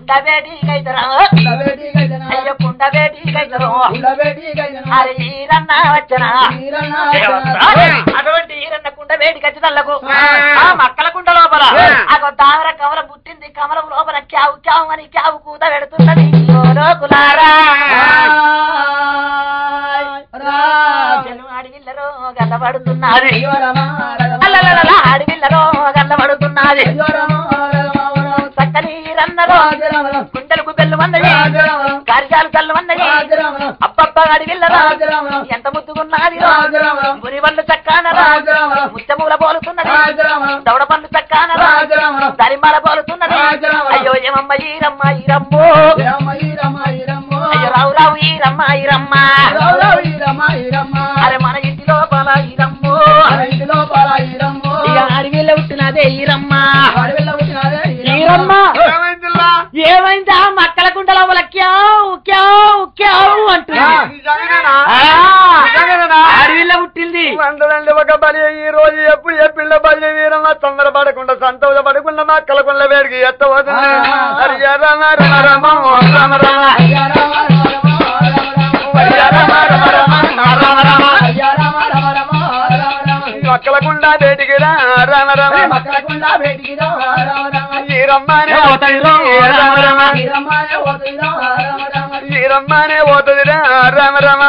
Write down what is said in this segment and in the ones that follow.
కుండ బేటి కైతరా అయ్యో కుండ బేటి కైతరు అరే ఈరన్న వచ్చనా అటువంటి ఈరన్న కుండ వేడి ఖచ్చితల్లకు ఆ మక్కల కుండ లోపల ఆ తామర కమల పుట్టింది కమలం లోపల క్యావు క్యావు అని క్యావు కూత పెడుతున్నది ఓ లోకులారా చెల్లు అడవిల్లరో గల్లబడుతున్నది అల్లలల అడవిల్లరో గల్లబడుతున్నది చక్కని రన్నరో కుండలకు బెల్లు వందది కార్యాలు చల్లు వందది అబ్బబ్బ అడవిల్లరో ఎంత ముద్దుగున్నది ముని వల్లు చక్కానరా ముత్యమూల పోలుతున్నది దవడ పళ్ళు చక్కానరా దరిమాల పోలుతున్నది అయ్యో ఏమమ్మ ఈరమ్మ ఈరమ్మో అయ్యో రావు రావు ఈరమ్మ ఈరమ్మ అరే మన ఇంటి లోపల ఈరమ్మో ఇక అడవిలో పుట్టినదే ఈరమ్మ ఈరమ్మ ఏమైందిలా? ఏమైందా మక్కల కుండ లోపల క్యావు క్యావు క్యావు అంటుంది నిజంగానేనా? ఆ, నిజంగానేనా? అడవిలో పుట్టింది వందలండి ఒక బలి ఈ రోజు ఎప్పుడు ఏ పిల్ల బలి వీరమ్మ తొందర పడకుండా సంతోష పడకుండా మా కలకుండ వేడికి ఎత్తవతుంది హరి రమ రమ రమ ఓ రమ రమ హరి రమ రమ రమ రమ రమ మక్కలకుండ వేడికి రా రమ రమ ఈ రమ్మనే పోతుంది రమ రమ ఈ రమ్మనే పోతుంది రమ రమ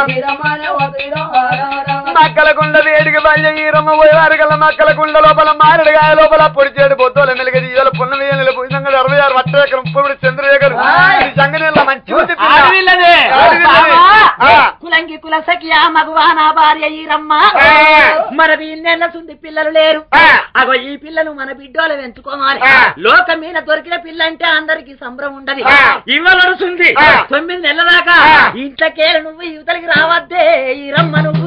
మక్కలకుండ వేడికి బల్య ఈరమ్మ పోయేవారు కల్లా మక్కలకుండ లోపల మారడుగాయ లోపల పొడిచేడు బొద్దోల మెలిగది ఇవాళ పున్నమి ఏళ్ళు పోయినాక అరవై ఆరు వట్టేకరం ఇప్పుడు చంద్రశేఖర్ ఈ సంగతిలో మంచి అడవిల్లదే అడవిల్లదే. ఆ. కులంగి కుల సఖియా మగువా నా భార్య ఈరమ్మ ఆ. మన ఇన్నెన్న సుంది పిల్లలు లేరు ఆ. అగో ఈ పిల్లలు మన బిడ్డోలు పెంచుకోవాలి ఆ. లోకం మీద దొరికిన పిల్ల అంటే అందరికి సంబరం ఉండదు ఆ. ఇవ్వలడుతుంది ఆ. తొమ్మిది నెలల దాకా ఆ. ఇంట్లోకే నువ్వు యువతలకి రావద్దే ఈరమ్మ నువ్వు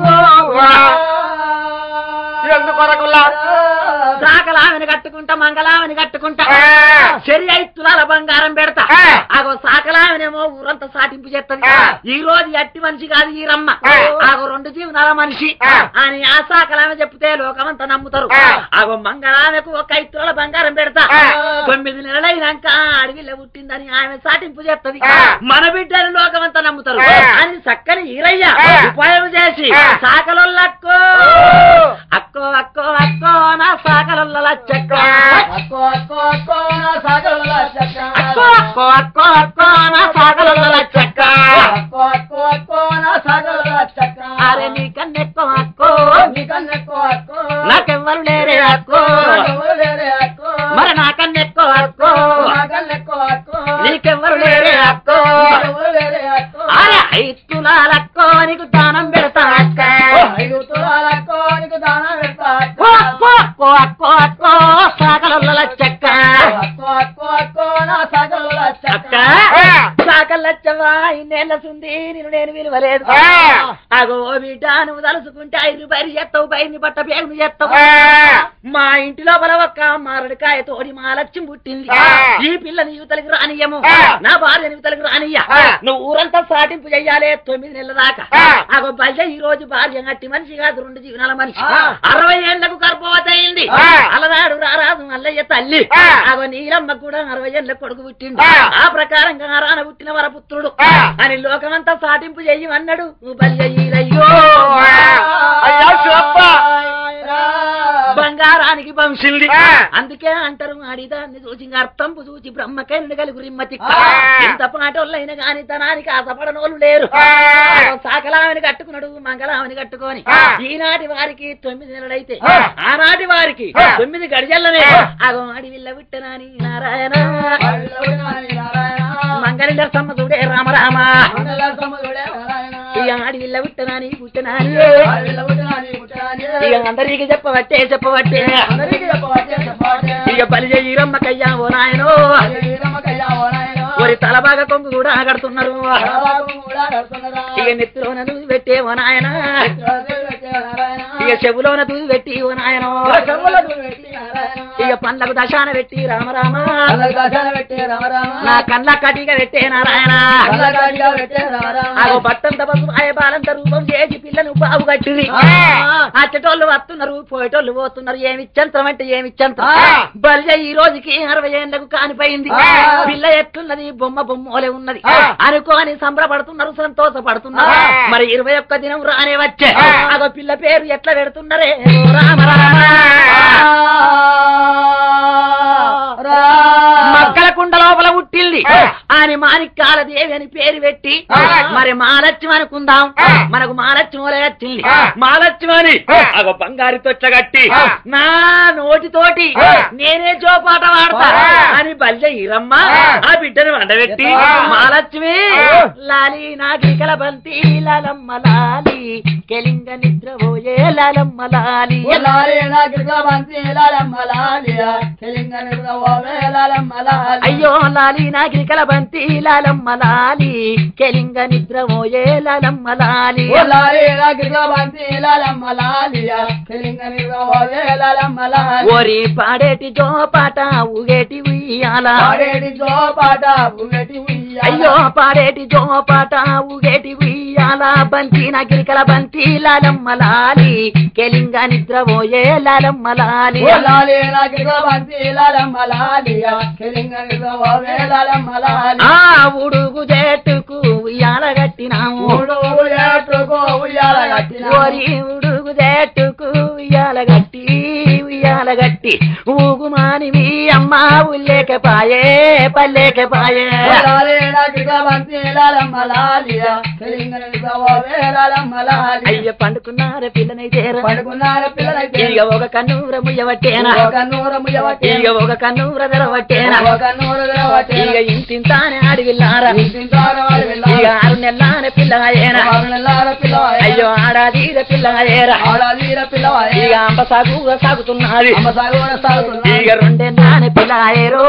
ఎందుకొరకుల్లా సాకలామని కట్టుకుంటా మంగళామని కట్టుకుంటా ఆ. సరి ఐదు తులాల బంగారం పెడతా ఆ. ఆగో సాకలామనేమో ఊరంతా సాటింపు చేస్తుంది ఆ. ఈ రోజు ఎట్టి మనిషి కాదు ఈ రమ్మ ఆ. ఆగో రెండు జీవనాల మనిషి ఆ. అని ఆ సాకలామె చెప్తే లోకమంతా నమ్ముతారు ఆ. ఆగో మంగళామెకు ఒక ఐదు తులాల బంగారం పెడతా ఆ. తొమ్మిది నెలలైనాక అడవిలో పుట్టిందని ఆమె సాటింపు చేస్తుంది ఆ. మన బిడ్డని లోకమంతా నమ్ముతారు ఆ. అని చక్కని ఈరయ్య ఆ. ఉపాయం చేసి ఆ. సాకలొల్లక్కో అక్కో అక్కో అక్కో నా సాకలొల్ల చెక్క అక్కో అక్కో అక్కో అక్కో నా సాగలలో చెక్క అరే నీ కన్నెక్కో అక్కో నాకెవ్వరు లేరే అక్కో మరి నా కన్నెక్కో అక్కో నీకెవ్వరు లేరే అక్కో అరే ఐతులాలక్కో నీకు దానం పెడతా అక్క అక్కో అక్కో అక్కో అక్కో సాగలలో చెక్క అక్క సాకల్లచ్చవా ఇన్నేళ్ళ సుంది నేను నేను విలువలేదు ఆ. అగో బిడ్డ నువ్వు తలుసుకుంటే ఐదు బయలు చేస్తావు బయలుని పట్ట పేగుని చేస్తావు మా ఇంటి లోపల ఒక్క మారడికాయ తోడి మా లక్ష్యం పుట్టింది ఆ. ఈ పిల్లని యువతలకు రానియము ఆ. నా భార్య యువతలకు రానియ్య ఆ. నువ్వు ఊరంతా సాటింపు చెయ్యాలి తొమ్మిది నెలల దాకా ఆ. అగో బల్య ఈ రోజు భార్య గట్టి మనిషి కాదు రెండు జీవనాల మనిషి ఆ. అరవై ఏళ్లకు గర్భవతి అయింది ఆ. అలనాడు రారాజు మల్లయ్య తల్లి ఆ. అగో నీలమ్మ కూడా అరవై ఏళ్ళ కొడుకు పుట్టిండు ఆ. ఆ ప్రకారంగా రాన పుట్టిన వరపుత్రుడు ఆ. అని లోకమంతా సాటింపు చెయ్యమన్నాడు నువ్వు బల్య ఈరయ్యో అయ్యా శివప్ప బంగారానికి వంశింది ఆ. అందుకే అంటారు ఆడిదాన్ని చూసి అర్థంపు చూసి బ్రహ్మకైన కలిగు రిమ్మతి ఆ. ఎంత పాటోళ్ళైనా గాని తనానికి ఆశపడనోళ్ళు లేరు ఆ. సాకలామని కట్టుకున్నాడు మంగళామని కట్టుకొని ఆ. ఈనాటి వారికి తొమ్మిది నెలలైతే ఆ. ఆనాటి వారికి ఆ. తొమ్మిది గడిజల్లనే ఆ. అగో అడివిల్ల విట్టనాని నారాయణ మంగళ సమ్మదుడే రామ రామ ఇక అడివిల్ల విట్టనాని పుట్టనాని ఇక అందరికి చెప్పవట్టే చెప్పవట్టే ఇక పని చెయ్యరమ్మ కయ్యా ఓ నాయనో ఒరి తల బాగా కొంగు కూడా కడుతున్నారు ఇక నెత్తిలోన దూది పెట్టే ఓ నాయన ఇక చెవులోన దూది పెట్టి ఓ నాయనో ఇక పండ్లకు దశాన పెట్టి రామ రామ కళ్ళకు దశాన పెట్టే రామ రామ నా కళ్ళ కటిగా పెట్టే నారాయణ కళ్ళకాడిగా పెట్టే రామ రామ అగో బట్టంత బస్సు బాలంత రూపం చేసి పిల్లను బాగు కట్టింది అచ్చటోళ్ళు వస్తున్నారు పోయేటోళ్ళు పోతున్నారు ఏమి చంత్రం అంటే ఏమి చంత్రం ఆ. బలిజ ఈ రోజుకి అరవై ఏళ్ళకు కానిపోయింది ఆ. పిల్ల ఎట్లున్నది బొమ్మ బొమ్మలే ఉన్నది ఆ. అనుకోని సంబరపడుతున్నారు సంతోషపడుతున్నారు ఆ. మరి ఇరవై ఒక్క దినం రానే వచ్చే ఆ. అగో పిల్ల పేరు ఎట్లా పెడుతున్నారే ఓ రామ రామ మక్కల కుండ లోపల పుట్టింది ఆ. అని మాణిక్యాల దేవి అని పేరు పెట్టి ఆ. మరి మాలక్ష్మి అనుకుందాం ఆ. మనకు మాలక్ష్మి వచ్చింది ఆ. మాలక్ష్మి అని ఆ. అగో బంగారు తొట్ల కట్టి ఆ. నా నోటితోటి ఆ. నేనే జోపాట వాడతా ఆ. అని బల్జ ఈరమ్మ ఆ. ఆ బిడ్డను వండబెట్టి ఆ. మాలక్ష్మి ఆ. లాలి నాగికల బంతి లాలమ్మ లాలి కెలింగ నిద్ర పోయే లాలమ్మ లాలి అయ్యో లాలి నాగికల బంతి లాలమ్మ లాలి కెలింగ నిద్ర పోయే లాలమ్మ లాలి ఓరి పాడేటి జోపాట ఊగేటి ఉయ్యాల అయ్యో పాడేటి జోపాట ఊగేటి ఉయ్యాల బంతి నగిరికల బంతి లాలమ్మ లాలి కెలింగ నిద్ర పోయే లాలమ్మ లాలి ఆ ఉడుగు జట్టుకు ఉయ్యాల కట్టినాము ఓరి ఉడుగు జట్టుకు ఉయ్యాల గట్టి ఉయ్యాల గట్టి ఊగుమానివి అమ్మ ఉల్లేకపాయే పల్లేకపాయే అయ్య పండుకున్నార పిల్లనైతేరా పడుకున్నారు పిల్లలైతే ఇక ఒక కన్నూర ముయ్యవట్టేనా ఒక నూరు ముయ్యవట్టే ఇక ఒక కన్నూర తెరవట్టేనా ఒక నూరు తెరవట్టే ఇక ఇంతింతానే అడిగిల్లారా ఇంటింటారు వాళ్ళు ఇక వెళ్ళారు ఆరు నెల్లానే పిల్లగాయేనా ఆరు నెలల పిల్లవాయే అయ్యో ఆడాదీర పిల్లగాయేరా ఆడాదీర పిల్లవాయే ఇక అంబ సాగు సాగుతున్నది అమ్మ సాగు కూడా సాగుతుంది ఇక రెండెన్నానే పిల్లగాయేరో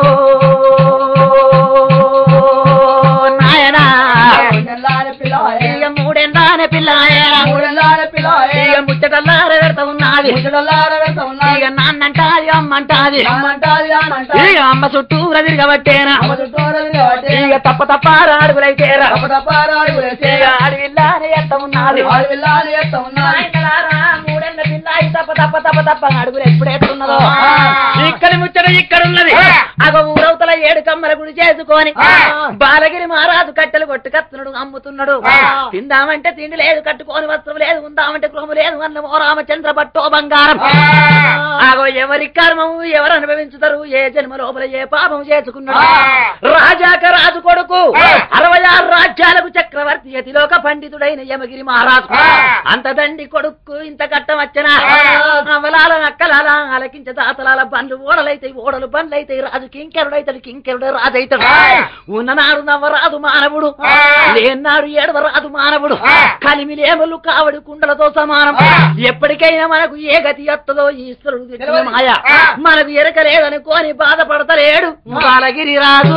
నాయనా నెల్లార పిల్లవాయే ఇక మూడెన్నానే పిల్లగాయేరా మూడు నెలల పిల్లవాయే ఇక ముచ్చటల్లార పెడతా ఉన్నది ముసలార వెళ్తా ఉన్నారు ఇక నాన్నంటాది అమ్మంటాది అమ్మంటాది అమ్మంటాది ఇక అమ్మ చుట్టూ తిరగబట్టేనా అమ్మ చుట్టూరు తిరగబట్టే ఇక తప్ప తప్ప అడుగులైతేరా తప్ప తప్ప రాడు వేసే ఇక అడవిల్లానే ఎంత ఉన్నది వాళ్ళు వెళ్ళాలి చేస్తా ఉన్నారు నాయనలారా, మూడేళ్ల పిల్లాయి తప్ప తప్ప తప్ప తప్ప అడుగులు ఎప్పుడు ఎత్తున్నదో ఆ. ఇక్కడి ముచ్చట ఇక్కడ ఉన్నది ఆ. అగ ఊరవతల ఏడు కమ్మల గుడి చేసుకొని ఆ. బాలగిరి మహారాజు కట్టెలు కొట్టుకత్తున్నాడు అమ్ముతున్నాడు ఆ. తిందామంటే తిండి లేదు కట్టుకోని వస్త్రం లేదు ఉందామంటే గృహము లేదు అన్న ఓ రామచంద్ర పట్టో బంగారం ఆ. ఆగో ఎవరి కర్మము ఎవరు అనుభవించుతారు ఏ జన్మ లోపల ఏ పాపం చేసుకున్నాడు ఆ. రాజాక రాజు కొడుకు ఆ. అరవై ఆరు రాజ్యాలకు చక్రవర్తి యతిలోక పండితుడైన యమగిరి మహారాజు ఆ. అంత దండి కొడుకు ఇంత కట్టం వచ్చనా ఆ. అవలాల నక్కలాల అలకించ దాతలాల బండ్లు ఓడలైతే ఓడలు బండ్లు అయితే రాజు కింకెరుడైతాడు కింకెరుడు రాజు అవుతాడు ఆ. ఉన్ననాడు నవ్వరాదు మానవుడు ఆ. లేనాడు ఏడవరాదు మానవుడు ఆ. కలిమిలేములు కావడు కుండలతో సమానం ఆ. ఎప్పటికైనా మనకు ఏ గతి ఎత్తదో ఈశ్వరుడు తెచ్చిన తెలియదు. మాయ ఆ. మనకు ఎరకలేదనుకోని బాధపడతలేడు బాలగిరి రాజు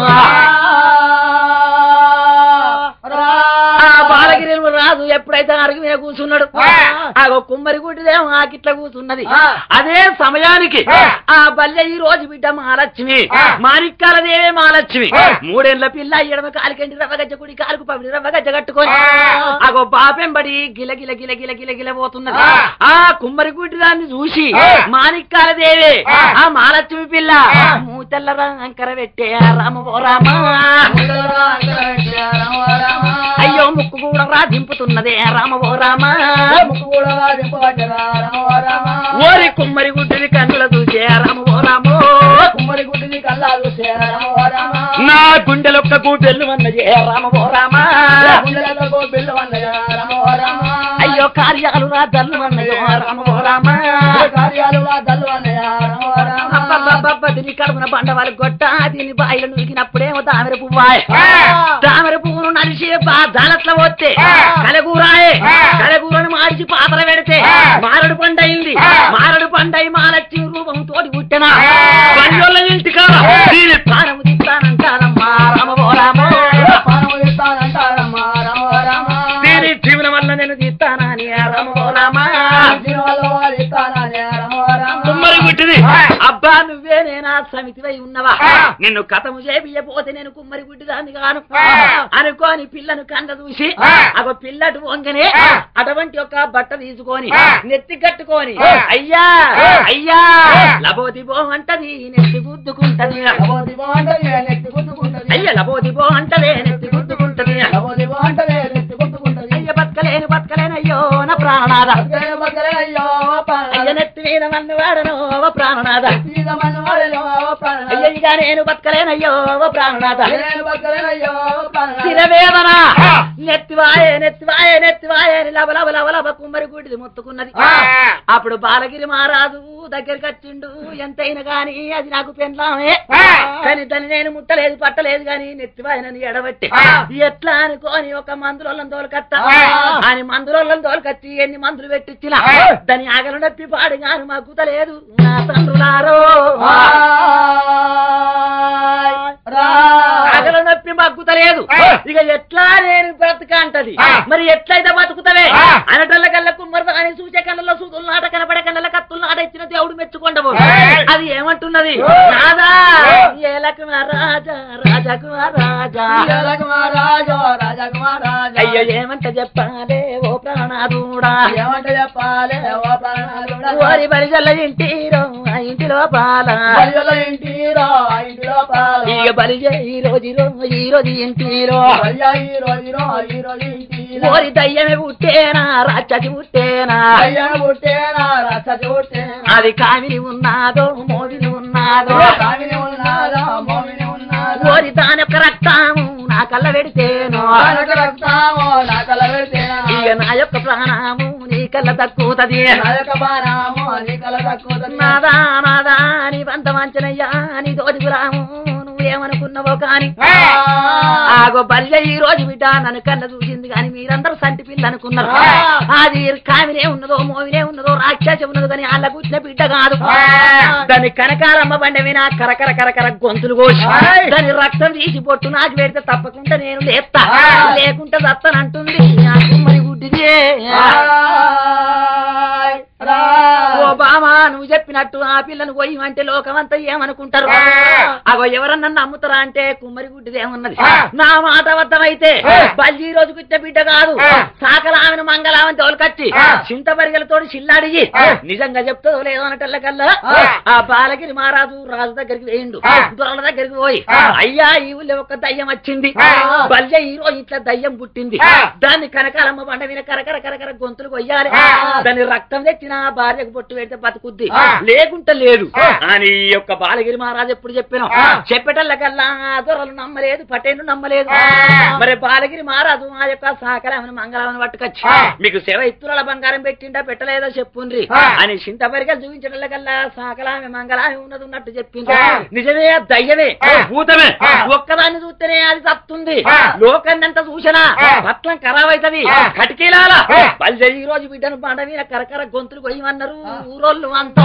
ఆ బాలగిరి రాజు ఎప్పుడైతే అరుగు మీద కూర్చున్నాడు ఆ. ఆ కుమ్మరి గుడ్డిదేమో ఆకిట్ల కూర్చున్నది ఆ. అదే సమయానికి ఆ. ఆ బల్లె ఈ రోజు బిడ్డ మహాలక్ష్మి ఆ. మాణిక్యాల దేవే మహాలక్ష్మి ఆ. మూడేళ్ల పిల్ల ఎడమ కాలికంటి రవ్వగజ్జ కుడి కాలుకు పవిడి రవ్వగజ్జ కట్టుకొని ఆ. అగో బాపెంబడి గిల గిల గిల గిల గిల గిల పోతున్నది ఆ. ఆ కుమ్మరి గుడ్డి దాన్ని చూసి ఆ. మాణిక్యాల దేవే ఆ. ఆ మహాలక్ష్మి పిల్ల ఆ. మూతెల్ల రంకర పెట్టే రామ ఓ రామ అయ్యో ముక్కు కూడా రా దింపుతున్నదే రామ ఓ రామ ఓరి కుమ్మరి గుడ్డిని కన్నుల చూసే రామ ఓ రామో కుమ్మడి గుడ్డిని కల్లాలు నా గుండెలొక్కకు బెల్లు అన్నది రామ ఓ రామ గుండెలకు బిల్లు అన్నయ్య రమ రామ అయ్యో కార్యాలు రా దల్లు అన్నయ్యో రామ ఓ రామ కార్యాలు దల్లు అన్నయ్య రమ రామ అబ్బబ్బబ్బబ్బ, దీని కడుపున బండవాళ్ళు కొట్ట దీని బాయిలు నూకినప్పుడేమో తామర పువ్వాయ్ ఆ. తామర పువ్వును నడిచి బా దాలట్ల పోతే ఆ. కలగూరాయే ఆ. కలగూరను మార్చి పాత్ర పెడితే ఆ. మారడు పండయింది ఆ. మారడు పండై మాలచ్చి రూపం తోటి పుట్టినా ఆ. పల్లెళ్ళ ఇంటికా ఆ. దీని ప్రాణము తీస్తానంటారమ్మా రామ ఓ రామ పానము ఇస్తానంటారమ్మ రమ రామ దీని జీవనం వల్ల నేను తీస్తానని రామ ఓ రామ దీనివల్ల వారు ఇస్తానని రమ రామ కుమ్మరి గుట్టిది ఆ. సమితివై ఉన్నవా ఆ. నిన్ను కథము చేపియపోతే నేను కుమ్మరి గుడ్డి దాన్ని కాను ఆ. అనుకోని పిల్లను కండ చూసి ఆ. అగో పిల్లటు వంగనే ఆ. అటువంటి ఒక బట్ట తీసుకొని ఆ. నెత్తి కట్టుకొని ఆ. అయ్యా ఆ. అయ్యా ఆ. లబోది బో అంటది నెత్తి గుద్దుకుంటది లబోది బాగుంటది నెత్తి గుద్దుకుంటది అయ్య లబోది బో అంటదే నెత్తి గుద్దుకుంటది లబోది బాగుంటది నెత్తి గుద్దుకుంటది అయ్య బతకలేను బతకలేను అయ్యో నా ప్రాణనాథ బతకలే బతకలే అయ్యో అయ్య నెత్తి మీద మన్ను వాడను ఓ ప్రాణనాథ సీతమన్ను వాడలో ప్రాణనాథ. అయ్య ఇక నేను బతకలేనయ్యో ఓ ప్రాణనాథ నేను బతకలే అయ్యో ప్రాణనాథ. శిరవేదన ఆ. నెత్తివాయే నెత్తివాయే నెత్తివాయే అని లబ లబ లబ లబ కుమ్మరి గుడిది మొత్తుకున్నది ఆ. అప్పుడు బాలగిరి మహారాజు దగ్గరికి వచ్చిండు ఎంతైనా గాని అది నాకు పెండ్లామే ఆ. కానీ దాన్ని నేను ముట్టలేదు పట్టలేదు గాని నెత్తివాయనని ఎడబట్టి ఆ. ఎట్లా అనుకోని ఒక మందులోళ్ళని తోలుకత్త ఆ. అని మందులోళ్ళని తోలుకచ్చి ఎన్ని మందులు పెట్టించిన ఆ. దాని ఆగలు నొప్పి పాడు గాను మా కుతలేదు నా తండ్రులారో రాయ్ రా. ఆగలు నొప్పి మగ్గుతలేదు ఆ. ఇక ఎట్లా నేను బ్రతక అంటది ఆ. మరి ఎట్లయితే బతుకుతవే ఆ. అనటల్ల కళ్ళ కుమ్మరి అని సూచే కళ్ళలో సూతులు నాట కనపడే కళ్ళ కత్తులు నాట ఇచ్చిన దేవుడు మెచ్చుకుంటవు ఏయ్. అది ఏమంటున్నది ఆ. రాజా ఆ. ఏలకు మా రాజా రాజాకు మా రాజా రాజకుమారాజో రాజకుమారాజా. అయ్యో ఏమంట చెప్పాలే ఓ ప్రాణాదూడా ఏమంటే చెప్పాలి ఓ ప్రాణనాథుడా. ఓరి బలిజల్ల ఇంటిరో ఆ ఇంటిలో పాల బలిలో ఇంటిరో, ఆ ఇంటిలో పాలు. ఇక బలిజే ఈ రోజులో ఈ రోజు ఇంటిలో అయ్యా ఈ రోజులో, ఈ రోజు ఇంటిలో. ఓరి దయ్యమే పుట్టేనా రాక్షసి పుట్టేనా అయ్యా పుట్టేనా, రాక్షసి పుట్టేనా. అది కామిని ఉన్నాదో మోవిని ఉన్నాదో కామిని ఉన్నారా, మోమిని ఉన్నారా. ఓరి దాని యొక్క రక్తము నా కళ్ళ పెడితేను కనక రక్తమో నా కల పెడితేనా. ఇక నా యొక్క ప్రాణము నీ కళ్ళ తక్కువది నా యొక్క బాణమో నీ కల తక్కువ నాదా నాదా నీ వంత మంచనయ్యా నీ తోటి గురాము నువ్వేమనుకున్నావో కాని ఆ. ఆగో బల్య ఈ రోజు బిడ్డ నన్ను కళ్ళ చూసింది కానీ మీరందరూ సంటి పిల్ల అనుకున్నారు ఆ. అది కామినే ఉన్నదో మోవినే ఉన్నదో రాక్షస ఉన్నదో కానీ వాళ్ళ కూర్చున్న బిడ్డ కాదు ఆ. దాని కనకాలమ్మ బండి వినా కరకర కరకర గొంతులు కోసి ఆయ్. దాని రక్తం తీసి పొట్టు నాకు పెడితే తప్పకుండా నేను లేస్తా ఆ. లేకుంటే దత్తనంటుంది నాకు మరి గుడ్డిది రాయ్ రా. ఓ బామా నువ్వు చెప్పినట్టు ఆ పిల్లను పోయి అంటే లోకమంతా ఏమనుకుంటారు ఆ. అగో ఎవరన్నా నమ్ముతారా అంటే కుమ్మరి గుడ్డిదేమన్నది ఆ. నా మాట అబద్ధమైతే ఆ. బల్లి ఈ రోజు కుట్టిన బిడ్డ కాదు ఆ. సాకలామెను మంగళామని తోలుకచ్చి ఆ. చింతపరిగలతో చిల్లాడిగి ఆ. నిజంగా చెప్తుందో లేదో అనటల్లకల్లా ఆ. ఆ బాలగిరి మహారాజు రాజు దగ్గరికి వేయిండు ఆ. దొరల దగ్గరికి పోయి ఆ. అయ్యా ఈ ఊళ్ళో ఒక దయ్యం వచ్చింది ఆ. బల్య ఈ రోజు ఇట్లా దయ్యం పుట్టింది ఆ. దాన్ని కనకాలమ్మ బండ మీద కరకర కరకర గొంతులు కొయ్యాలి ఆ. దాని రక్తం తెచ్చిన భార్యకు బొట్టు పెడితే బతుకుద్ది ఆ. లేకుంటే లేదు ఆ. అని ఈ యొక్క బాలగిరి మహారాజు ఎప్పుడు చెప్పాను ఆ. చెప్పేటల్లకల్లా దొరలు నమ్మలేదు పటేలు నమ్మలేదు ఆ. మరి బాలగిరి మహారాజు ఆ యొక్క సహకరామని మంగళామని పట్టుకొచ్చి ఆ. మీకు సేవ ఇత్తుల బంగారం పెట్టిండా పెట్టలేదో చెప్పుండ్రి ఆ. అని చింతపరికలు చూపించటల్లకల్లా సహకలామి మంగళామి ఉన్నది ఉన్నట్టు చెప్పింది ఆ. నిజమే అది దయ్యమే ఆ. భూతమే ఆ. ఒక్కదాన్ని చూస్తేనే అది తత్తుంది ఆ. లోకాన్నంత చూసినా ఆ. పట్లం ఖరాబ్ అవుతుంది ఆ. కటికీలాల ఆ. బలిజ ఈ రోజు బిడ్డను బండ మీద కరకర గొంతులు కొయ్యమన్నారు ఊరోళ్ళు అంతా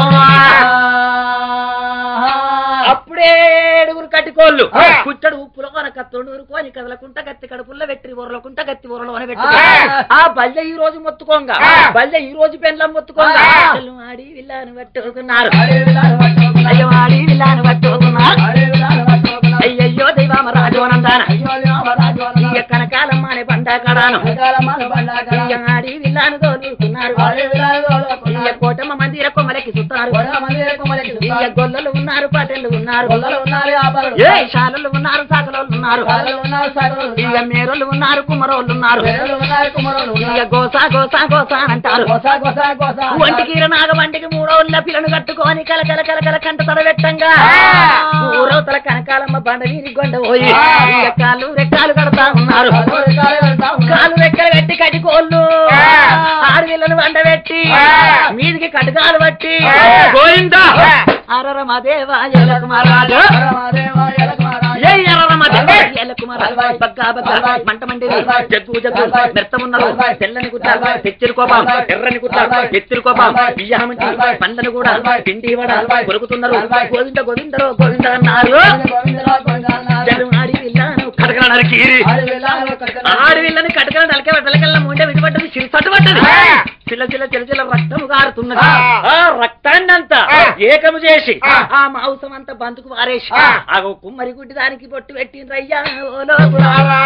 అప్పుడే ఏడుగురు కట్టుకోళ్ళు ఆ. కుట్టడు ఉప్పులో కొన కత్తుడు ఊరుకోని కదలకుంట గత్తి కడుపుల్లో పెట్టి ఊరలకుంట గత్తి ఊరలో పెట్టి ఆ. ఆ బల్య ఈ రోజు మొత్తుకోంగా ఆ. బల్య ఈ రోజు పెండ్లం మొత్తుకోంగా ఆ. అసలు ఆడి విల్లాను పట్టుకున్నారు అరే విలాలు పట్టుకున్నా. అయ్యో ఆడి విల్లాను పట్టుకున్నారు అరే విలాలు పట్టుకున్నా. అయ్యయ్యో దైవామ రాజోనందాన అయ్యో రామరాజు అన్నా. ఇక కనకాలమ్మ అనే బండాకడాను వెనకాలమ్మన బండాకర. ఇక ఆడి విల్లాను తోలుకున్నారు అరే విలాలు తోలుకున్నా. ఇక కోటమ్మ మందిర కొమ్మలకి సుత్తారు కొడవ మందిర కుమరికి ఇక సుత్తారు. గొల్లలు ఉన్నారు పాటలు ఉన్నారు గొల్లలు ఉన్నారు వ్యాపారులు ఏ శాలలు ఉన్నారు సాకలోళ్ళు ఉన్నారు సాగలు ఉన్నారు సాగలు ఇక ఉన్నారు. మేరోళ్ళు ఉన్నారు కుమ్మరోళ్ళు ఉన్నారు వేరులు ఉన్నారు కుమరులు ఇక ఉన్నారు. గోసా గోసా గోసా అని అంటారు గొస గొస గొస. ఒంటికి నాగ వంటికి మూడో ఉల్ల పిల్లను కట్టుకొని కల కల కల కల కంట తడబెట్టంగా ఊరవతల కనకాలమ్మ బండ వీరి గొండ పోయి ఆ. ఇక కాళ్ళు రెక్కాలు కడతా ఉన్నారు కాలు రెక్కాలు కడతా ఉన్నారు. కాలు రెక్కలు పెట్టి కట్టుకోళ్ళు ఆ. ఆడవిల్లను వండ పెట్టి ఆ. మీదికి కటకాలు పట్టి ఆ. గోయిందా ఆ. అరరమదేవా ఎలకుమారాజు పరమదేవ ఎలకుమారాజు. ఏ ఎర్రరమదేవా అల్వాయ్. ఎలకుమారాజు అల్వాయ్. బగ్గా బగ్గా అల్వాయ్. మంట మండిరి అల్వాయ్. Jug jug అల్వాయ్. మెత్తమున్నారు అల్వాయ్. తెల్లని గుట్ట అల్వాయ్. తెచ్చిరు కోపం అల్వాయ్. ఎర్రని గుట్ట అల్వాయ్. ఎత్తిరు కోపం అల్వాయ్. బియ్యమంటి అల్వాయ్. పండ్లను కూడా అల్వాయ్. పిండి ఇవ్వడ అల్వాయ్. కొరుకుతున్నారు అల్వాయ్. గోవింద గోవిందరో గోవింద అన్నారు గోవింద గోవిందరావు గోవింద అన్నారు. జలు ఆడి విల్లాను కడకల నరికి ఆడి వెళ్ళాలి ఒక కట్టెలు. ఆడి విల్లని కటకల నలకే వెడలకల్లా ముండే విడిపడ్డది సిరిసట్టు పడ్డది ఆ. చిల్ల చిల్ల చిల్ల చిల్ల రక్తము కారుతున్నది ఆ. ఆ రక్తాన్ని అంతా ఆ. ఏకము చేసి ఆ. ఆ మాంసం అంతా బంతుకు వారేసి ఆ. ఆ కుమ్మరి గుడ్డి దానికి బొట్టు పెట్టిండ్రయ్యా ఓ లోపులారా.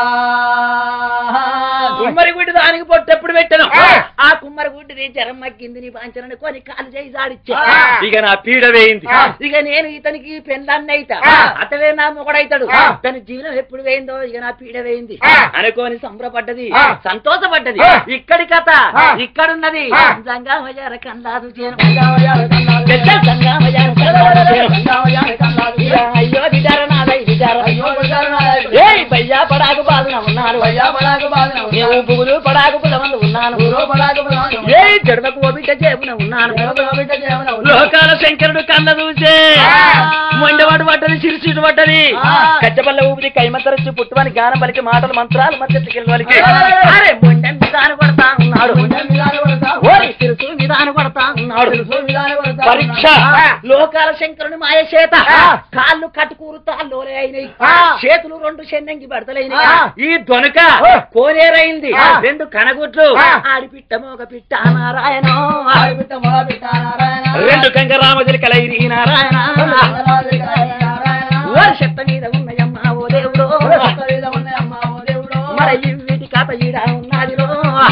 కుమ్మరి గుడ్డి దానికి పొట్టు ఎప్పుడు పెట్టను ఆ. ఆ కుమ్మరి గుడ్డిని జరం మగ్గింది నీ పాంచనని కొని కాలు చేయి జాడిచ్చే ఆ. ఇక నా పీడ వేయింది ఆ. ఇక నేను ఇతనికి పెళ్ళాన్ని అయితా ఆ. అతడే నా మొగడైతాడు ఆ. తన జీవనం ఎప్పుడు వేయిందో ఇక నా పీడ వేయింది ఆ. అనుకోని సంబరపడ్డది ఆ. సంతోషపడ్డది ఆ. ఇక్కడి కథ ఆ. ఇక్కడున్నది ఆ. జంగామయ్యార కన్నాదు చేను పెద్ద జంగామయ్యార కన్నాదు చేను ఇక అయ్యో విచార నాదై విచార ఏయ్ భయ్యా పడాకు బాధన ఉన్నాడు నేను పువ్వులు పడాకు పులమందు ఉన్నాను ఏ జడవకు ఓపిక చేపున ఉన్నాను లోకాల శంకరుడు కన్న చూసే ఆ. మొండవాడు పడ్డది సిరిసిడు పడ్డది ఆ. కచ్చబల్ల ఊపిరి కైమంతరచి పుట్టువని గానం పలికి మాటలు మంత్రాలు మధ్య వాళ్ళకి ఆ. అరే మొండెం విధానం కొడతా ఉన్నాడు ఓరి సిరుసు విధానం కొడతా ఉన్నాడు పరీక్ష ఆ. లోకాల శంకరుని మాయ చేత ఆ. కాళ్ళు కట్టుకూరుతా లోలే అయినాయి ఆ. చేతులు రెండు చెన్నంగి బడతలైనాయి ఆ. ఈ దొనక ఆ. కోనేరైంది ఆ. రెండు కనగుట్లు ఆ. ఆడిపిట్ట మోగ పిట్ట నారాయణ రెండు కంగ రామజలికలైరి నారాయణ ఓరి చెత్త మీద ఉన్నయమ్మ ఓ దేవుడు మరి ఈ వీటి కథ ఈడ ఉన్నదిరో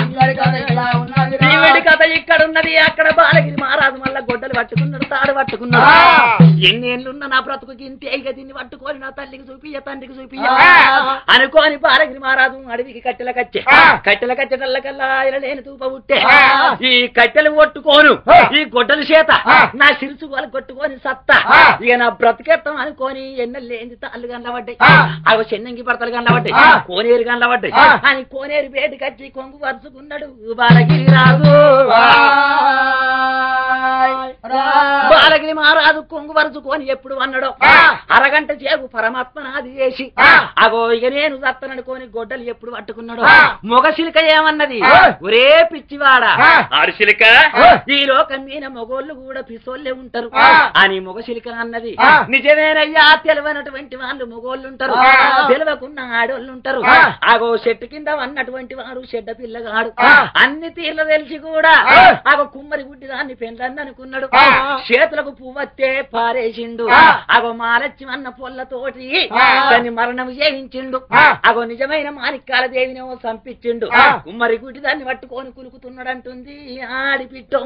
ఈ వీటి కథ ఇక్కడ ఉన్నది అక్కడ బాలగిరి మహారాజు మళ్ళా గొడ్డలు పట్టుకున్నాడు తాడు పట్టుకున్నాడు ఆ. ఎన్నేళ్ళున్న నా బ్రతుకుకి ఇంతే ఇక దీన్ని పట్టుకొని నా తల్లికి చూపియ్య తండ్రికి చూపియ్య ఆ. అనుకోని బాలగిరి మహారాజు అడవికి కట్టెల కచ్చే ఆ. కట్టెల కట్టెటల్లకల్లా ఇలా లేని తూప ఉట్టే ఆ. ఈ కట్టెలు కొట్టుకోను ఆ. ఈ గొడ్డల చేత ఆ. నా సిరుసు వాళ్ళు కొట్టుకొని సత్తా ఆ. ఇక నా బ్రతికెత్తం అనుకోని ఎన్నెల్లు ఏంది తాళ్ళు కనబడ్డాయి ఆ. అవి చెన్నంగి పడతలు కనబడ్డాయి ఆ. కోనేరు కనబడ్డాయి ఆ. అని కోనేరు బేటి కచ్చి కొంగు వరుసుకున్నాడు బాలగిరి రాజు బాలగిరి మహారాజు కొంగు వరుచుకొని ఎప్పుడు అన్నాడో ఆ. అరగంట చేపు పరమాత్మ నాది చేసి ఆ. అగో ఇక నేను సత్తననుకోని గొడ్డలు ఎప్పుడు పట్టుకున్నాడు ఆ. మొగ సిలిక ఏమన్నది ఆ. ఒరే పిచ్చివాడా ఆ. ఆరుశిలిక ఆ. ఈ లోకం మీద మొగోళ్ళు కూడా పిసోళ్ళే ఉంటారు ఆ. అని మొగ సిలిక అన్నది ఆ. నిజమేనయ్యా తెలివైనటువంటి వాళ్ళు మొగోళ్ళు ఉంటారు ఆ. తెలివకున్న ఆడోళ్ళు ఉంటారు ఆ. అగో చెట్టు కింద అన్నటువంటి వాడు చెడ్డ పిల్లగాడు ఆ. అన్ని తీర్ల తెలిసి కూడా ఆ. అగో కుమ్మరి గుడ్డి దాన్ని పెండ్లని అనుకున్నాడు ఆ. చేతులకు పువ్వత్తే పారేసిండు ఆ. అగో మాలచ్చి అన్న పొల్లతోటి ఆ. దాన్ని మరణం చేయించిండు ఆ. అగో నిజమైన మాణిక్యాల దేవినేమో సంపించిండు ఆ. కుమ్మరి గుడ్డి దాన్ని పట్టుకొని కులుకుతున్నాడంటుంది ఆడిపిట్టో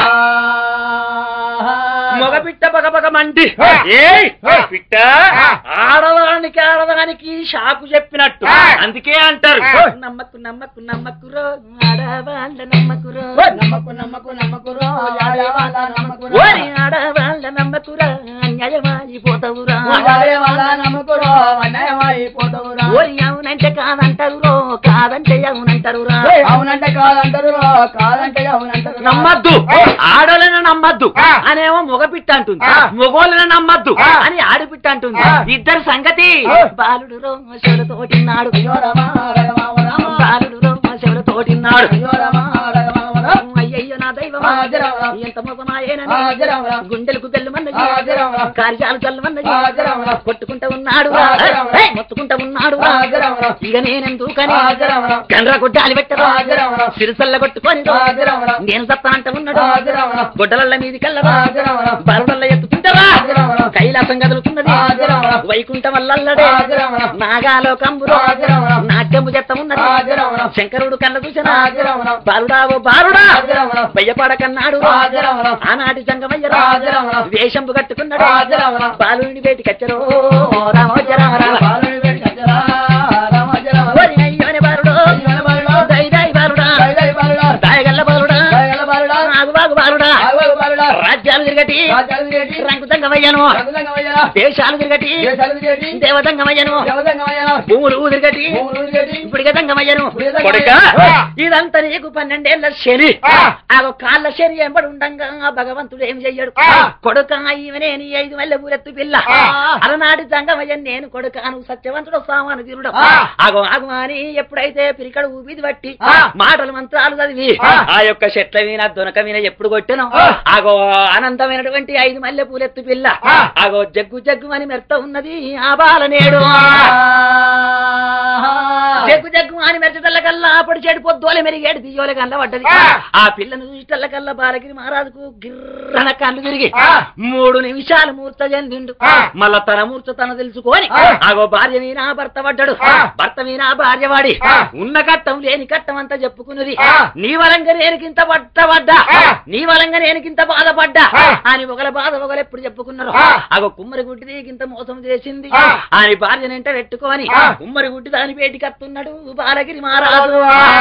మగ పిట్ట పగ పగ మండి ఆ. ఏయ్ ఆ. పిట్ట ఆ. ఆడదానికి ఆడదానికి షాకు చెప్పినట్టు ఆ. అందుకే అంటారు ఆ. నమ్మకు నమ్మకు నమ్మకురో ఆడవాళ్ళ నమ్మకురో నమ్మకు నమ్మకు నమ్మకురో ఆడవాళ్ళ నమ్మకురో ఓరి ఆడవాళ్ళ నమ్మకురా అన్యాయమైపోతావురా ఆడే వాళ్ళ నమ్మకురో అన్యాయమైపోతావురా ఓరి అవునంటే కాదంటారురో కాదంటే అవునంటారురా అవునంటే కాదంటారు కాదంటే అవునంటారు నమ్మద్దు ఆడోళ్ళని నమ్మద్దు ఆ. అనేమో మగపిట్ట అంటుంది ఆ. మగోళ్ళని నమ్మద్దు ఆ. అని ఆడిపిట్ట అంటుంది ఆ. ఇద్దరు సంగతి ఆ. బాలుడు రోమశులతోటిన్నాడు అయ్యో రమా రఘవామ రామ బాలుడు రోమశులతోటిన్నాడు అయ్యో రమా రఘవామ రామ అయ్యయ్యో నా దైవమా ఆజరామ. ఎంత మోసమాయేనని ఆజరామ. గుండెలకు బెల్లమన్నది ఆజరామ. కార్యాలు చల్లమన్నది ఆజరామ. కొట్టుకుంటా ఉన్నాడు ఆజరామ. ఏయ్, మొత్తుకుంటా ఉన్నాడు ఆజరామ. ఇక నేనెందుకని ఆజరామ. గండ్ర కొట్టాలి పెట్టరు ఆజరామ. సిరిసల్ల కొట్టుకొని ఆజరామ. నేను సత్తానంట ఉన్నాడు ఆజరామ. గొడ్డలల్ల మీది కల్లరా ఆజరామ. బరుడల్ల ఎత్తుకుంటారా ఆజరామ. కైలాసం కదులుతున్నది ఆజరామ. వైకుంఠం వల్లల్లడే ఆజరామ. నాగాలో కంబులో ఆజరామ. నాట్యము చెత్త ఉన్నది ఆజరామ. శంకరుడు కళ్ళ చూసిన ఆజరామ. బాలుడా ఓ బాలుడా ఆజరామ. భయపడకన్నాడు ఆజరామ. ఆనాటి సంగమయ్య ఆజరామ. వేషంపు కట్టుకున్నాడు ఆజరామ. బాలుని బయటికి వచ్చారు రామోజ రామ రామ బాలుని వేడి కచ్చరా, రామ జరామ. ఓరి అయ్యోని బాలుడు అయ్యోని బాలుడా, దై దై బాలుడా దై దై బాలుడా, దాయగల్ల బాలుడా దయగల బాలుడా, ఆగు బాగు బాలుడా ఆగోగు బాలుడా, రాజ్యాలు తిరగటి రాజ్యాలు తిరిగేటి, రంగు సంగమయ్యను రంగులంగమయ్యనా, దేశాలు తిరగటి దేశాలు తిరిగేటి, దేవతంగమయ్యను దేవతంగమయ్యనా, భూములు తిరగటి భూములు తిరిగేటి, ఇప్పటికే దంగమయ్యను ఇప్పటికే కొడుక దంగమయ్యను. ఇదంతా నీకు పన్నెండేళ్ల శని ఆ. ఆ కాళ్ళ శని ఎంబడి ఉండంగా ఆ భగవంతుడు ఏం చెయ్యడు ఆ. కొడుక ఈవనే నీ ఐదు మల్లె పూరెత్తు పిల్ల ఆ. అలనాటి దంగమయ్య నేను కొడుక నువ్వు సత్యవంతుడు సామాను తీరుడు ఆ. ఆగో ఆగు అని ఎప్పుడైతే పిరికడు ఊపిది బట్టి ఆ. మాటలు మంత్రాలు చదివి ఆ. ఆ యొక్క చెట్ల మీద దొనక మీద ఎప్పుడు కొట్టాను ఆ. ఆగో అనంతమైనటువంటి ఐదు మల్లె పూలెత్తు పిల్ల ఆ. ఆగో జగ్గు జగ్గు అని మెత్త ఉన్నది ఆ బాల నేడు జగ్గు జగ్గు అని మెచ్చటల్లకల్లా అప్పుడు చెడు పొద్దులే మెరిగేడు దియ్యోలే కళ్ళ పడ్డది ఆ పిల్లను చూసిటల్లకల్లా బాలగిరి మహారాజుకు గిర్రన కళ్ళు తిరిగి మూడు నిమిషాలు మూర్త చెందిండు మళ్ళా తన మూర్త తన తెలుసుకొని ఆగో భార్య మీనా భర్త పడ్డాడు భర్త మీనా భార్య వాడి ఉన్న కట్టం లేని కట్టం అంతా చెప్పుకున్నది నీ వలంగా నేనుకింత పట్టబడ్డా నీ వలంగా నేనుకింత బాధపడ్డా అని ఒకల బాధ ఒకరు ఎప్పుడు చెప్పుకున్నారు ఆగో కుమ్మరి గుడ్డిది ఇంత మోసం చేసింది అని భార్యనంట పెట్టుకొని కుమ్మరి గుడ్డి దాని పేటికి అత్తున్నాడు బాలగిరి మహారాజు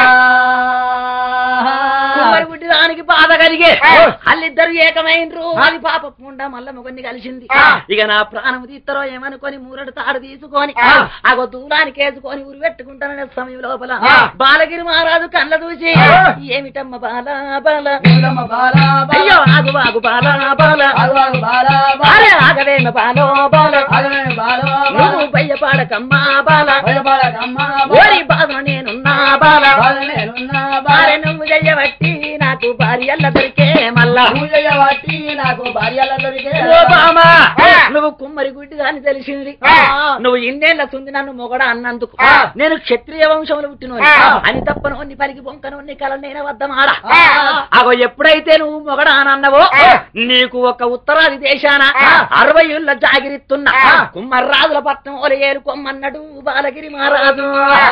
కుమ్మరి గుడ్డి దానికి బాధ కలిగే వాళ్ళిద్దరు ఏకమైనరు అది పాప పుండ మల్ల మొగన్ని కలిసింది ఇక నా ప్రాణం తీస్తారో ఏమనుకొని మూరడు తాడు తీసుకొని ఆగో దూరానికి వేసుకొని ఉరి పెట్టుకుంటాననే సమయం లోపల బాలగిరి మహారాజు కళ్ళ చూసి ఏమిటమ్మ బాల బాల నీలమ్మ బాలా బాలా, అయ్యో ఆగు బాగు బాల బాల ఆగు ఆగు బాలా బాలా, అరే ఆగవేమ బాలో బాల ఆగవే బాలా నువ్వు బాలా, భయపడకమ్మా బాల భయపడకమ్మ ఓరి బాధ నేనున్నా బాల బాల నేనున్నా బాలె బాల, నువ్వు చెయ్యబట్టి నాకు భార్యల్ల దొరికే మళ్ళా పూజయ్య వాటి నాకు భార్యల దొరికే ఓ బామా, నువ్వు కుమ్మరి గుడ్డి అని తెలిసింది నువ్వు ఇన్నేళ్ల సుంది నన్ను మొగడ అన్నందుకు నేను క్షత్రియ వంశంలో పుట్టినోని అని తప్పనోన్ని పలికి బొంకనోన్ని కలనైన వద్దమాడ అగో ఎప్పుడైతే నువ్వు మొగడ అని అన్నవో నీకు ఒక ఉత్తరాది దేశాన అరవై ఏళ్ళ జాగిరిస్తున్న కుమ్మర్రాజుల పట్నం ఓల ఏరుకోమన్నాడు బాలగిరి మహారాజు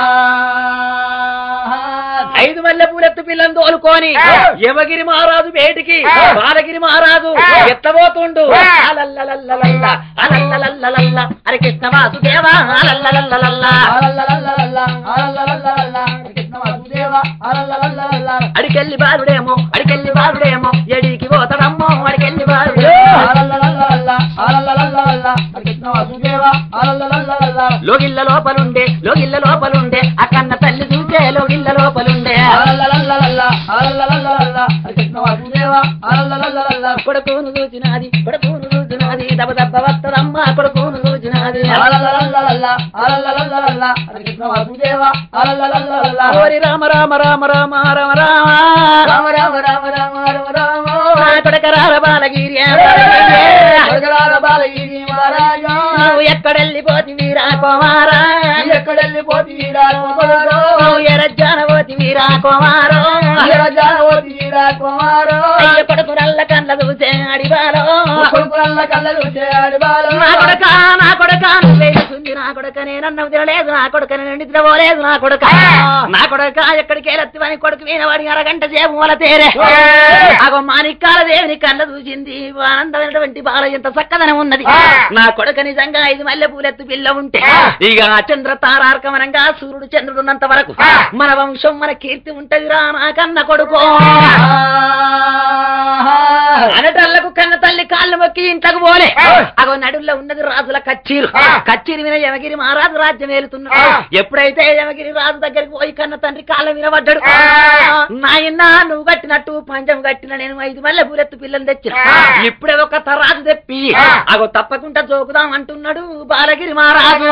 ఐదు మల్లె పూలెత్తు పిల్లని తోలుకొని యమగిరి మహారాజు బేటికి బాలగిరి మహారాజు ఎత్తబోతుండు అలల్లలల్లలల్ల, అలల్లలల్లలల్ల, హరి కృష్ణ వాసుదేవా అలల్లలల్లలల్ల. అలల్లలల్లలల్ల, అలల్లలల్లలల్ల, కృష్ణ వాసుదేవ, అలల్లలల్లలల్ల, అడికెళ్ళి బాలుడేమో అడికెళ్ళి బాలుడేమో ఎడికి పోతాడమ్మో అడికెళ్ళి బాలుడే అలల్లలల్లలల్ల, అలల్లలల్లలల్ల, కృష్ణ వాసుదేవ, అలల్లలల్లలల్ల, లోగిళ్ళ లోపలుండే లోగిళ్ళ లోపలుండే అక్కన్న తల్లి చూసే లోగిళ్ళ లోపలుండే అలల్లలల్లలల్ల, అలల్లలల్లలల్ల, కృష్ణ వాసుదేవ, అలల్లలల్లలల్ల, కొడుకును చూచినాది కొడుకును చూచినాది దబ దబ్బ వస్తదమ్మ కొడుకును చూచినాది అలల్లలల్లలల్ల, అలల్లలల్లలల్ల, కృష్ణ వాసుదేవ, అలల్లలల్లలల్ల, ఓరి రామ రామ రామ రామ రామ రామ రామ రామ రామ రామ రామ రామ నా కొడక రార బాలగిరి జగరాల బాలగిరి మహారాజా నువ్వు ఎక్కడెళ్ళిపోతివీరా కుమారా ఎక్కడెళ్ళిపోతీరా కుమారో నువ్వు ఎరజ్జాన పోతివీరా కుమారో జగజావతీరా కుమారో అయ్య కొడుకు నల్ల కండ్ల చూసే అడివాలో కొడుకుల కళ్ళలు చేయాలి బాలు నా కొడక నా కొడక నువ్వేస్తుంది నా కొడక నేనన్నం తినలేదు నా కొడక నేను నిద్రపోలేదు నా కొడక నా కొడక ఎక్కడికి వెళ్ళత్తివని కొడుకు వినవాడి అరగంట సేపు మూల తేరే అగో మాణిక్కాల దేవుని కళ్ళ చూసింది ఆనందమైనటువంటి బాల ఎంత చక్కదనం ఉన్నది నా కొడుక నిజంగా ఐదు మల్లె పూలెత్తు పిల్ల ఉంటే ఇక చంద్ర తారార్కమనంగా సూర్యుడు చంద్రుడు ఉన్నంత వరకు మన వంశం మన కీర్తి ఉంటది రా నా కన్న కొడుకో అనటల్లకు కన్న తల్లి కాళ్ళు మొక్కి ఇంట్లోకి పోలే అగో నడుల్లో ఉన్నది రాజుల కచ్చీరు కచ్చీరు విన యమగిరి మహారాజు రాజ్యం ఏలుతున్నాడు ఎప్పుడైతే యమగిరి రాజు దగ్గరికి పోయి కన్న తండ్రి కాళ్ళ మీద పడ్డాడు నాయన నువ్వు కట్టినట్టు పంచం కట్టిన నేను ఐదు మల్లె పూలెత్తు పిల్లలు తెచ్చిన ఇప్పుడే ఒక తరాజు తెప్పి అగో తప్పకుండా జోకుదాం అంటున్నాడు బాలగిరి మహారాజు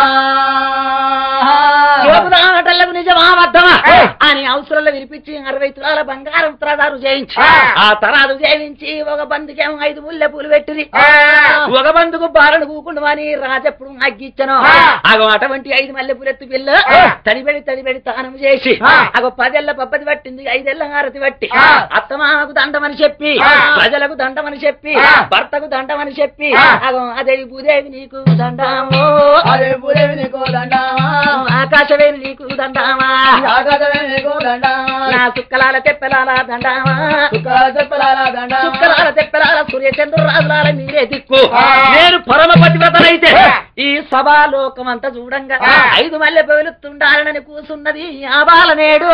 జోకుదాటలకు నిజమా అబద్ధమా అని అవసరంలో వినిపించి అరవై తులాల బంగారం తరాదారు చేయించి ఆ తరాదు చేయించి ఒక బందుకేమో ఐదు ముల్లె పూలు పెట్టింది ఒక బందుకు బాలను కూకుండా అని రాజప్పుడు అగ్గిచ్చను అగో అటువంటి ఐదు మల్లె పూలెత్తు పిల్ల తడిబెడి తడిబెడి తానం చేసి అగో పదేళ్ల పబ్బది పట్టింది ఐదేళ్ల హారతి పట్టి అత్తమామకు దండమని చెప్పి ప్రజలకు దండమని చెప్పి భర్తకు దండమని చెప్పి అగో అదేవి భూదేవి నీకు దండాము అదే పురేవి నీకు దండామా ఆకాశవేణి నీకు దండామా ఆగదవే నీకు దండామా నా సుక్కలాల తెప్పలాల దండామా చుక్కల చెప్పలాల దండామా చుక్కలాల తెప్పలాల సూర్యచంద్ర రాజులాల మీరే దిక్కు నేను పరమ పతివ్రతనైతే ఈ సభాలోకం అంతా చూడంగా ఐదు మల్లె పెలుతుండాలని కూసున్నది ఆ బాల నేడు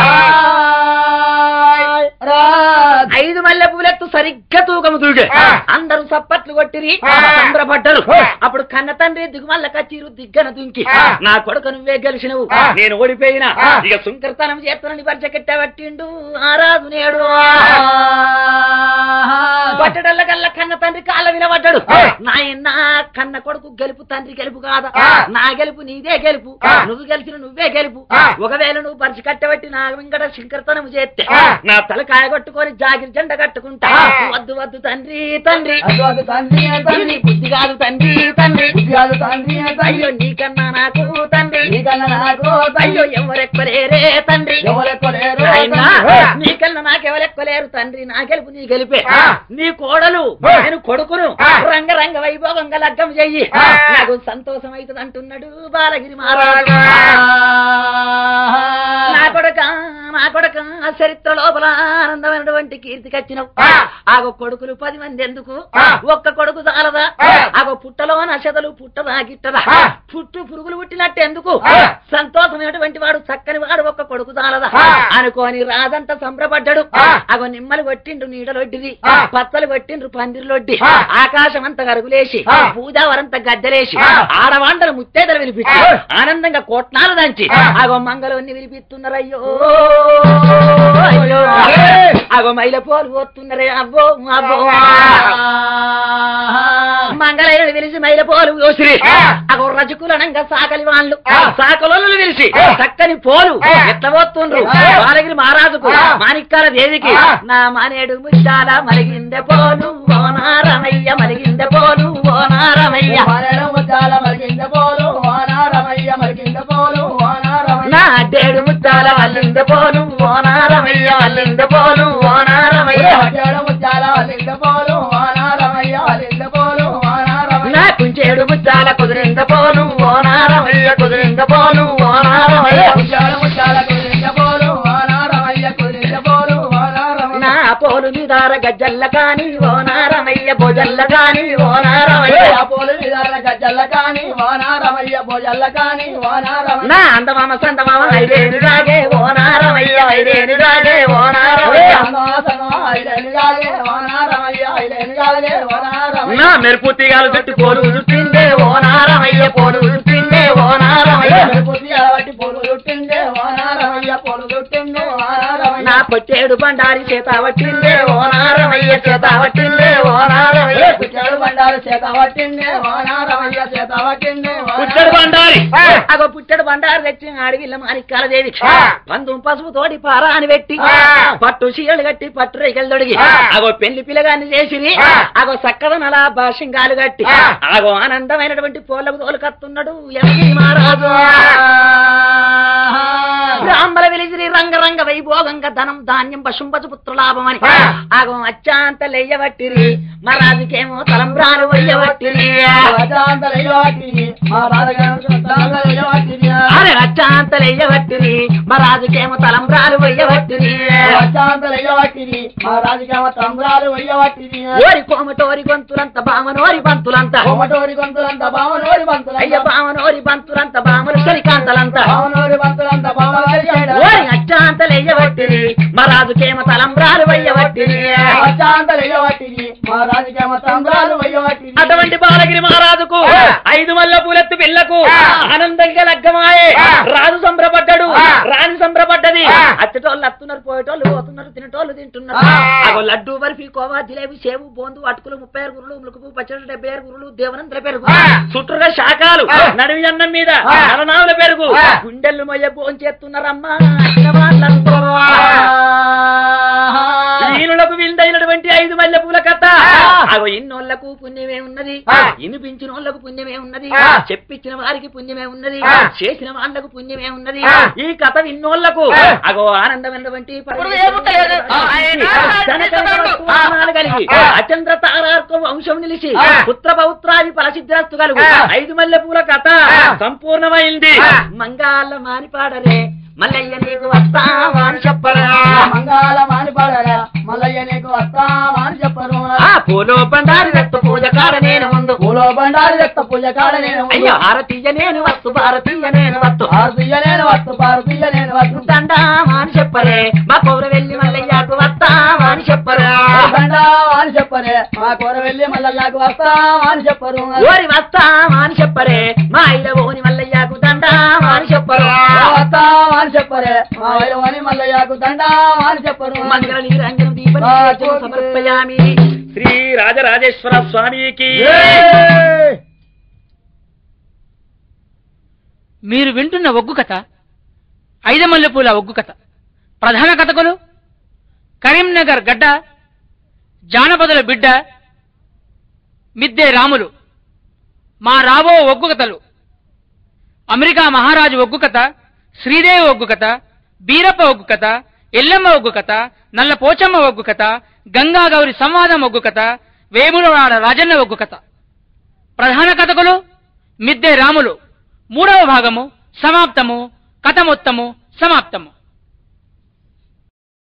రాజ్ ఐదు మల్లె పూలెత్తు సరిగ్గా తూకము తూగే అందరూ సప్పట్లు కొట్టిరి సంబరపడ్డరు అప్పుడు కన్న తండ్రి దిగుమల్ల కచ్చీరు దిగ్గన దుంకి నా కొడుకు నువ్వే గెలిచినవు నేను ఓడిపోయినా ఇక సుంకరతనం చేస్తానని వర్జ కట్టబట్టిండు ఆ రాజు నేడు పట్టడల్ల కల్ల కన్న తండ్రి కాళ్ళ వినబడ్డాడు ఆ. నాయన కన్న కొడుకు గెలుపు తండ్రి గెలుపు కాదా ఆ. నా గెలుపు నీదే గెలుపు ఆ. నువ్వు గెలిచిన నువ్వే గెలుపు ఆ. ఒకవేళ నువ్వు పరిచి కట్టబెట్టి నా వెంకట శంకర్తనం చేస్తే ఆ. నా తలకాయ కొట్టుకొని జాగిరి జెండ కట్టుకుంటా ఆ. వద్దు వద్దు తండ్రి తండ్రి అటు అటు తండ్రి ఇది తండ్రి బుద్ధి కాదు తండ్రి తండ్రి ఉద్యాలు తండ్రి తండ్రి అయ్యో నీకన్నా నాకు తండ్రి నీకన్నా నాకు అయ్యో ఎవరెక్కలేరే తండ్రి ఎవరెక్కలేరు నాయనా, తండ్రి. నీకన్నా నాకెవరెక్కలేరు తండ్రి నా గెలుపు నీ గెలిపే ఆ. నీ కోడలు ఆ. నేను కొడుకును ఆ. రంగ రంగ వైభోగంగా లగ్గం చెయ్యి ఆ. నాకు సంతోషం అవుతుంది అంటున్నాడు బాలగిరి మహారాజు నా కొడక నా కొడక చరిత్ర లోపల ఆనందమైనటువంటి కీర్తి కచ్చినవు ఆ. ఆగో కొడుకులు పది మంది ఎందుకు ఆ. ఒక్క కొడుకు చాలదా ఆ. ఆగో పుట్టలో నశతలు పుట్టదా గిట్టదా ఆ. పుట్టు పురుగులు పుట్టినట్టు ఎందుకు ఆ. సంతోషమైనటువంటి వాడు చక్కని వాడు ఒక్క కొడుకు చాలదా ఆ. అనుకోని రాజంతా సంబరపడ్డాడు ఆ. అగో నిమ్మలు కొట్టిండ్రు నీడలొడ్డిది ఆ. పత్తలు కొట్టిండ్రు పందిరిలొడ్డి ఆ. ఆకాశం అంతా గరుగులేసి ఆ. పూజావరంతా గద్దెలేసి ఆ. ఆడవాండలు ముత్తేదలు వినిపించి ఆ. ఆనందంగా కోట్నాలు దంచి ఆ. ఆగో మంగళవన్ని వినిపిస్తున్నారయ్యో అయ్యో అరే. అగో మైల పోలు పోతున్నారే అబ్బో అబ్బో మంగళయ్యను పిలిచి మైల పోలు పోసిరి ఆ. అగో రజకులనంగా సాకలి వాళ్ళు ఆ. సాకలోళ్ళు పిలిచి ఆ. చక్కని పోలు ఆ. ఎట్ల పోతుండ్రు ఆ. బాలగిరి మహారాజుకు ఆ. మాణిక్యాల దేవికి ఆ. నా మానేడు ముచ్చాల మలిగిందె పోలు ఓనారమయ్య మలిగిందె పోలు ఓనారమయ్య వానరం ముద్దాల మరిగింద పోలు వానారమయ్య మరిగింద పోలు వానారమయ్య నా అడ్డేడు ముచ్చాల మల్లిందె పోలు ఓనారమయ్య మల్లిందె పోలు ఓనారమయ్య వాడేడు ముద్దాల మరిగింద పోలు వానారమయ్య మరిగింద పోలు వానారమయ్య నా కుంచేడు ముచ్చాల కుదిరింద పోలు ఓనారమయ్య కుదిరింద పోలు ఓనారమయ్య వాడేడు ముద్దాల కుదిరింద పోలు వానారమయ్య కుదిరింద పోలు వానారమయ్య నా పోలు నిదార గజ్జల్ల కాని ఓనారమయ్య భోజల్ల కాని ఓనారమయ్య ఆ పోలు విధాల గజ్జల్ల కాని వానారమయ్య భోజల్ల కాని వానారమయ్య నా అందమామ సందమామ ఐదేను రాగే ఓనారమయ్య ఐదేను రాగే ఓనారమయ్య నా మెరుపు తీగాలు చుట్టూ పోలు చుట్టిందే ఓనారమయ్య పోలు చుట్టిందే ఓనారమయ్య నా పొట్టేడు బండారి చేత పట్టిందే ఓనారమయ్య చేత పట్టిందే ఓనారమయ్య పుట్టడు బండారి ఆ. అగో పుట్టడు బండారు తెచ్చి అడవిల్ల మాణిక్యాల దేవి ఆ. పందు పసుపు తోటి పారాని పెట్టి ఆ. పట్టు చీరలు కట్టి పట్టు రేగలు తొడిగి ఆ. అగో పెళ్లి పిల్లగాన్ని చేసిరి ఆ. అగో చక్కదనలా భాష్యంగాలు కట్టి ఆ. అగో ఆనందమైనటువంటి పోలకు తోలుకత్తున్నాడు యమగిరి మహారాజు బ్రాహ్మణ వెలిసిరి రంగరంగ వైభోగంగా ధనం ధాన్యం పశుంపచు పుత్ర లాభమని ఆ. ఆగో అచ్చాంత లెయ్యబట్టిరి మహారాజుకేమో తలంబ్రాలు వయ్యబట్టిరి అరే అచ్చాంత లెయ్యబట్టిరి మహారాజుకేమో తలంబ్రాలు వయ్యబట్టిరి తంబ్రాలు వయ్యవట్టిని ఓరి కోమటోరి గొంతులంత బామనోరి బంతులంత కోమటోరి గొంతులంత బామనోరి అయ్య బంతులంత బామనోరి బంతులంత బామలు సరికాంతలంత బామనోరి బంతులంత బామనోరి ఓరి అచ్చాంత లెయ్యబట్టిరి మహారాజుకేమో తలంబ్రాలు వయ్యబట్టిరి అశాంతలయ్యవట్టిని మా రాజకీయ తంబ్రాలు వయ్యవట్టిని అటువంటి బాలగిరి మహారాజుకు ఆ. ఐదు మల్ల పూలెత్తు పిల్లకు ఆ. ఆనందంగా లగ్గమాయే ఆ. రాజు సంబరపడ్డాడు ఆ. రాణి సంబరపడ్డది ఆ. అచ్చటోళ్ళు అత్తున్నారు పోయేటోళ్ళు పోతున్నారు తినేటోళ్ళు తింటున్నారు ఆ. అగో లడ్డు బర్ఫీ కోవా జిలేబి సేవు బోందు అటుకులు ముప్పై ఆరు గురులు ములుకుపు పచ్చడి డెబ్బై ఆరు గురులు దేవనంతల పెరుగు ఆ. చుట్టూగా శాఖలు ఆ. నడివి అన్నం మీద ఆ. నలనావుల పెరుగు ఆ. గుండెలు మొయ్య భోంచేస్తున్నారమ్మా అన్న వాళ్ళందరూ. వీరులకు విందైనటువంటి ఐదు మల్లె పూల కథ ఆ. అగో ఇన్నోళ్లకు పుణ్యమే ఉన్నది ఆ. ఇనిపించిన వాళ్ళకు పుణ్యమే ఉన్నది ఆ. చెప్పించిన వారికి పుణ్యమే ఉన్నది ఆ. చేసిన వాళ్ళకు పుణ్యమే ఉన్నది ఆ. ఈ కథ విన్నోళ్లకు ఆ. అగో ఆనందమైనటువంటి ఇప్పుడు ఏముంటలేదు. ఆ. ధనకనకవస్తువాహనాలు కలిగి ఆ. అచంద్ర తారార్క వంశం నిలిచి ఆ. పుత్ర పౌత్రాది ఫలసిద్ధిరస్తు కలుగు ఆ. ఐదు మల్లె పూల కథ ఆ. సంపూర్ణమైంది ఆ. మంగాళ్ళ మానిపాడరే మల్లయ్య నీకు వస్తావా అని చెప్పరా మంగాళ మానిపడరా మల్లయ్య నీకు వస్తావా అని చెప్పరు ఆ పూలో బండారి రక్త పూజ కాడ నేను ముందు పూలో బండారి రక్త పూజ కాడ నేను అయ్యో భారతీయ నేను వస్తు భారతీయ నేను వస్తు భారతీయ నేను వస్తు భారతీయ నేను వస్తు దండామా అని చెప్పరే మా పౌర వెళ్ళి మల్లయ్యకు వస్తావా అని చెప్పరా బండావా అని చెప్పరే మా కూర వెళ్ళి మల్లయ్యకు వస్తావా అని చెప్పరు ఓరి వస్తావా అని చెప్పరే మా ఇల ఓని మల్లయ్యకు దండామా అని చెప్పరు వస్తావా అని చెప్పరే మా వైరవని మల్లయ్యకు దండావా అని చెప్పరు మంగళ నీరంజన దీప సమర్పయామి శ్రీ రాజరాజేశ్వర స్వామికి మీరు వింటున్న ఒగ్గు కథ ఐదమల్లెపూల ఒగ్గు కథ ప్రధాన కథకులు కరీంనగర్ గడ్డ జానపదుల బిడ్డ మిద్దె రాములు మా రాబో ఒగ్గు కథలు అమెరికా మహారాజు ఒగ్గు కథ శ్రీదేవి ఒగ్గు కథ బీరప్ప ఒగ్గు కథ ఎల్లమ్మ ఒగ్గు కథ నల్ల పోచమ్మ ఒగ్గు కథ గంగా గౌరి సంవాదం ఒగ్గు కథ వేములవాడ రాజన్న ఒగ్గు కథ ప్రధాన కథకులు మిద్దె రాములు మూడవ భాగము సమాప్తము కథ మొత్తము సమాప్తము